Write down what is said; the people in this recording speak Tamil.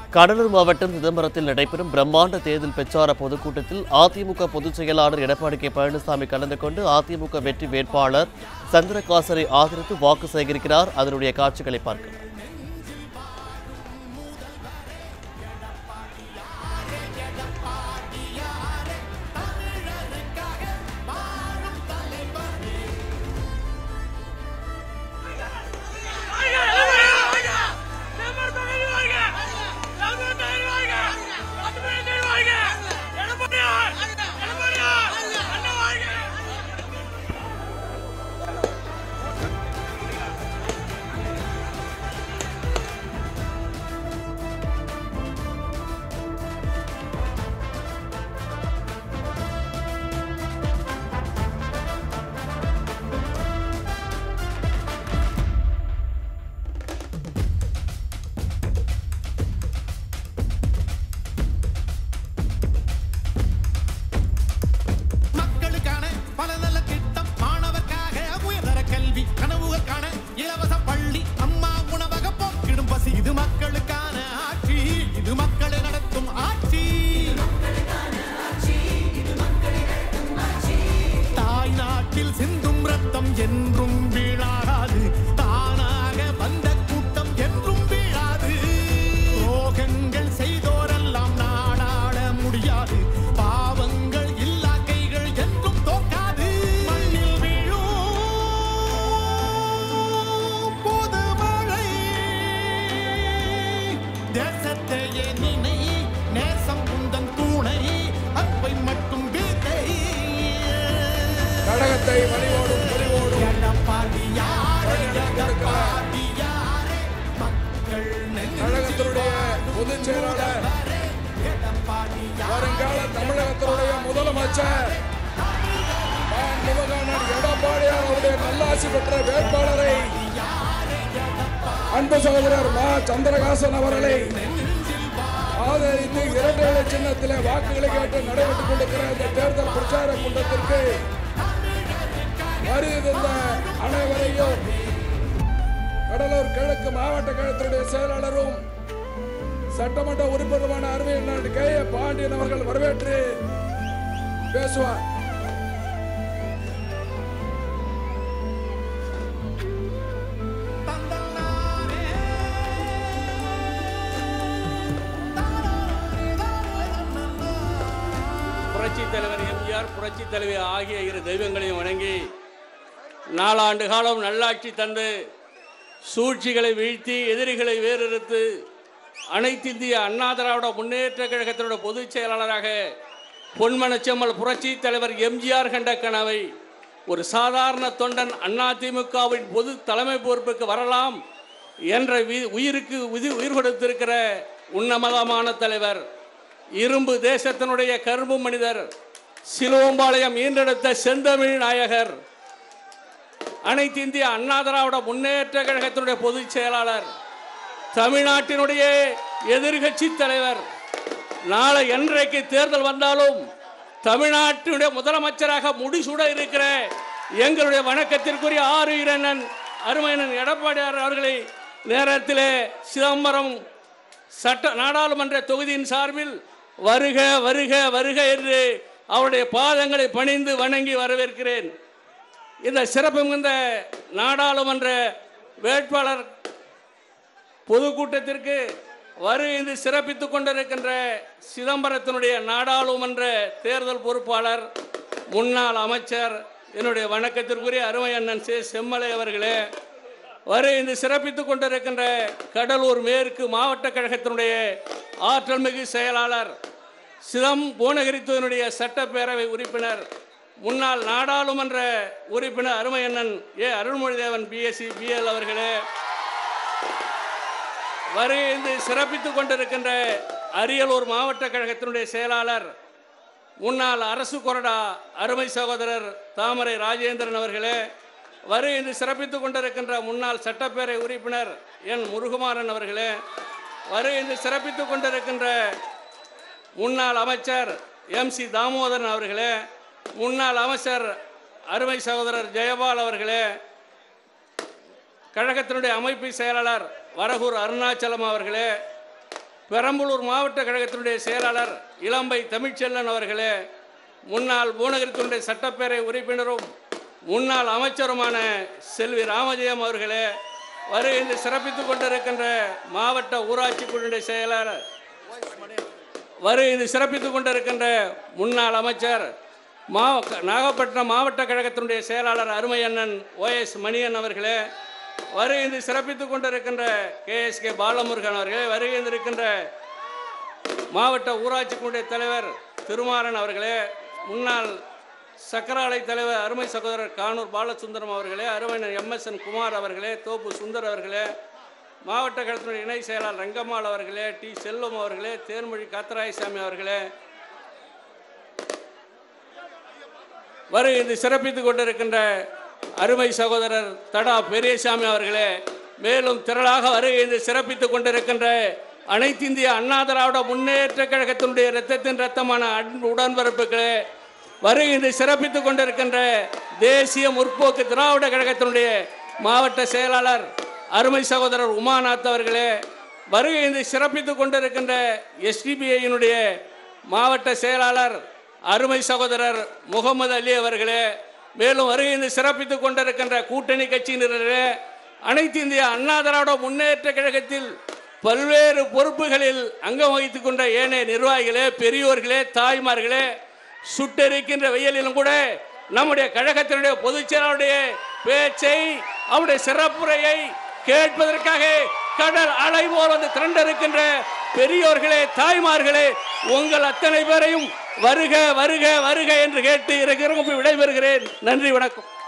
கடலூர் மாவட்டம் சிதம்பரத்தில் நடைபெறும் பிரம்மாண்ட தேர்தல் பிரச்சார பொதுக்கூட்டத்தில் அதிமுக பொதுச் செயலாளர் எடப்பாடி கே பழனிசாமி கலந்து கொண்டு அதிமுக வெற்றி வேட்பாளர் சந்திரகாசரை ஆதரித்து வாக்கு சேகரிக்கிறார் அதனுடைய காட்சிகளை பார்க்கலாம் மக்களுக்கான பல நல்ல திட்டம் மாணவர்க்காக உயர்தர கல்வி கனவுகளுக்கான இலவச பள்ளி அம்மா உணவக போக்கிடும் பசி இது மக்களுக்கான ஆட்சி இது மக்களை நடத்தும் ஆட்சி தாய் நாட்டில் சிந்தும் ரத்தம் என்றும் வீழாகாது தானாக வந்த கூட்டம் என்றும் வீழாது துரோகங்கள் செய்தோரெல்லாம் நாடாள முடியாது பாவங்கள் இல்லா கைகள் என்றும் தோற்காது மண்ணில் வீழும் புது மழை தேசத்தையே நினை நேசம் குந்தன் தூணை அன்பை மட்டும் வீட்டை கழகத்தை வழிவோடும் பொலிவோடும் எடப்பாடியாரே, எடப்பாடியாரே, மக்கள் நெஞ்சில் கழகத்தினுடைய பொதுச் செயலாளர் வருங்கால தமிழகத்தினுடைய முதலமைச்சர் மாண்புமிகு எடப்பாடியார் அவருடைய நல்லாசி பெற்ற வேட்பாளரை அன்பு சகோதரர் மா சந்திரகாசன் அவர்களை ஆதரித்து இரண்டு இலை சின்னத்திலே வாக்குகளை கேட்டு நடைபெற்றுக் கொண்டிருக்கிற இந்த தேர்தல் பிரச்சார கூட்டத்திற்கு வருகை தந்த அனைவரையும் கடலூர் கிழக்கு மாவட்ட கழகத்தினுடைய செயலாளரும் சட்டமன்ற உறுப்பினருமான அறிவியல் கே ஏ பாண்டியன் அவர்கள் வரவேற்று பேசுவார் புரட்சி தலைவர் எம்ஜிஆர் புரட்சி தலைவி ஆகிய இரு தெய்வங்களையும் வணங்கி நாலாண்டு காலம் நல்லாட்சி தந்து சூழ்ச்சிகளை வீழ்த்தி எதிரிகளை வேறறுத்து அனைத்து இந்திய அண்ணா திராவிட முன்னேற்ற கழகத்தினுடைய பொதுச் செயலாளராக பொன்மனச்செம்மல் புரட்சி தலைவர் எம்ஜிஆர் கண்ட கனவை ஒரு சாதாரண தொண்டன் அதிமுகவின் பொது தலைமை பொறுப்புக்கு வரலாம் என்ற வி- உயிருக்கு உதி- உயிர் கொடுத்திருக்கிற உன்னமதமான தலைவர் இரும்பு தேசத்தினுடைய கரும்பு மனிதர் சிலுவம்பாளையம் ஈன்றெடுத்த செந்தமிழ் நாயகர் அனைத்து இந்திய அண்ணா திராவிட முன்னேற்ற கழகத்தினுடைய பொதுச் செயலாளர் தமிழ்நாட்டினுடைய எதிர்கட்சி தலைவர் நாளை என்றைக்கு தேர்தல் வந்தாலும் தமிழ்நாட்டினுடைய முதலமைச்சராக முடிசூட இருக்கிற எங்களுடைய வணக்கத்திற்குரிய ஆறு இரண்ணன் அருமையனன் எடப்பாடியார் அவர்களை நேரத்திலே சிதம்பரம் சட்ட நாடாளுமன்ற தொகுதியின் சார்பில் வருக வருக வருக என்று அவருடைய பாதங்களை பணிந்து வணங்கி வரவேற்கிறேன் இந்த சிறப்பு மிகுந்த நாடாளுமன்ற வேட்பாளர் பொதுக்கூட்டத்திற்கு வருகை சிறப்பித்துக் கொண்டிருக்கின்ற சிதம்பரத்தினுடைய நாடாளுமன்ற தேர்தல் பொறுப்பாளர் முன்னாள் அமைச்சர் என்னுடைய வணக்கத்திற்குரிய அருமை அண்ணன் சே செம்மலை அவர்களே வருகை சிறப்பித்துக் கொண்டிருக்கின்ற கடலூர் மேற்கு மாவட்ட கழகத்தினுடைய ஆற்றல் மிகு செயலாளர் சிதம் புவனகிரித்துவனுடைய சட்டப்பேரவை உறுப்பினர் முன்னாள் நாடாளுமன்ற உறுப்பினர் அருமை அண்ணன் ஏ அருள்மொழிதேவன் பிஎஸ்சி பிஎல் அவர்களே வருகை சிறப்பித்துக் கொண்டிருக்கின்ற அரியலூர் மாவட்ட கழகத்தினுடைய செயலாளர் முன்னாள் அரசு கொறடா அருமை சகோதரர் தாமரை ராஜேந்திரன் அவர்களே வருகை சிறப்பித்துக் கொண்டிருக்கின்ற முன்னாள் சட்டப்பேரவை உறுப்பினர் என் முருகுமாரன் அவர்களே வருகை சிறப்பித்துக் கொண்டிருக்கின்ற முன்னாள் அமைச்சர் எம் சி தாமோதரன் அவர்களே முன்னாள் அமைச்சர் அருமை சகோதரர் ஜெயபால் அவர்களே கழகத்தினுடைய அமைப்பு செயலாளர் வரகூர் அருணாச்சலம் அவர்களே பெரம்பலூர் மாவட்ட கழகத்தினுடைய செயலாளர் இளம்பை தமிழ்ச்செல்வன் அவர்களே முன்னாள் பூநகரத்தினுடைய சட்டப்பேரவை உறுப்பினரும் முன்னாள் அமைச்சருமான செல்வி ராமஜெயம் அவர்களே வருகின்ற சிறப்பித்துக் கொண்டிருக்கின்ற மாவட்ட ஊராட்சி குழுவினுடைய செயலாளர் வருகின்ற சிறப்பித்துக் கொண்டிருக்கின்ற முன்னாள் அமைச்சர் மா நாகப்பட்டினம் மாவட்ட கழகத்தினுடைய செயலாளர் அருமை அண்ணன் ஓஎஸ் மணியன் அவர்களே வருகின்ற சிறப்பித்துக் கொண்டிருக்கின்ற கேஎஸ்கே பாலமுருகன் அவர்களே வருகின்றிருக்கின்ற மாவட்ட ஊராட்சி குழுடைய தலைவர் திருமாறன் அவர்களே முன்னாள் சக்கராலை தலைவர் அருமை சகோதரர் கானூர் பாலசுந்தரம் அவர்களே அருமையர் எம்எஸ்என் குமார் அவர்களே தோப்பு சுந்தர் அவர்களே மாவட்ட கழகத்தினுடைய இணை செயலாளர் ரங்கம்மாள் அவர்களே டி செல்வம் அவர்களே தேன்மொழி காத்தராயசாமி அவர்களே வரு இது சிறப்பித்துக் கொண்டிருக்கின்ற அருமை சகோதரர் தடா பெரியசாமி அவர்களே மேலும் திரளாக வருகை இந்த சிறப்பித்துக் கொண்டிருக்கின்ற அனைத்து இந்திய அண்ணா திராவிட முன்னேற்ற கழகத்தினுடைய இரத்தத்தின் ரத்தமான அன்பு உடன்பிறப்புகளே வருகை இந்த சிறப்பித்துக் கொண்டிருக்கின்ற தேசிய முற்போக்கு திராவிட கழகத்தினுடைய மாவட்ட செயலாளர் அருமை சகோதரர் உமாநாத் அவர்களே வருகை இந்த சிறப்பித்துக் கொண்டிருக்கின்ற எஸ்டிபிஐயினுடைய மாவட்ட செயலாளர் அருமை சகோதரர் முகமது அலி அவர்களே மேலும் வருகை சிறப்பித்துக் கொண்டிருக்கின்ற கூட்டணி கட்சியினரே அனைத்து இந்திய அண்ணா திராவிட முன்னேற்ற கழகத்தில் பல்வேறு பொறுப்புகளில் அங்கம் வகித்துக் கொண்ட ஏனைய நிர்வாகிகளே பெரியோர்களே தாய்மார்களே சுட்டெரிக்கின்ற வெயிலிலும் கூட நம்முடைய கழகத்தினுடைய பொதுச் செயலாளருடைய பேச்சை அவருடைய சிறப்புரையை கேட்பதற்காக கடல் அலை போல் வந்து திரண்டிருக்கின்ற பெரியோர்களே தாய்மார்களே உங்கள் அத்தனை பேரையும் வருக வருக வருக என்று கேட்டு இருக்கிற விடைபெறுகிறேன் நன்றி வணக்கம்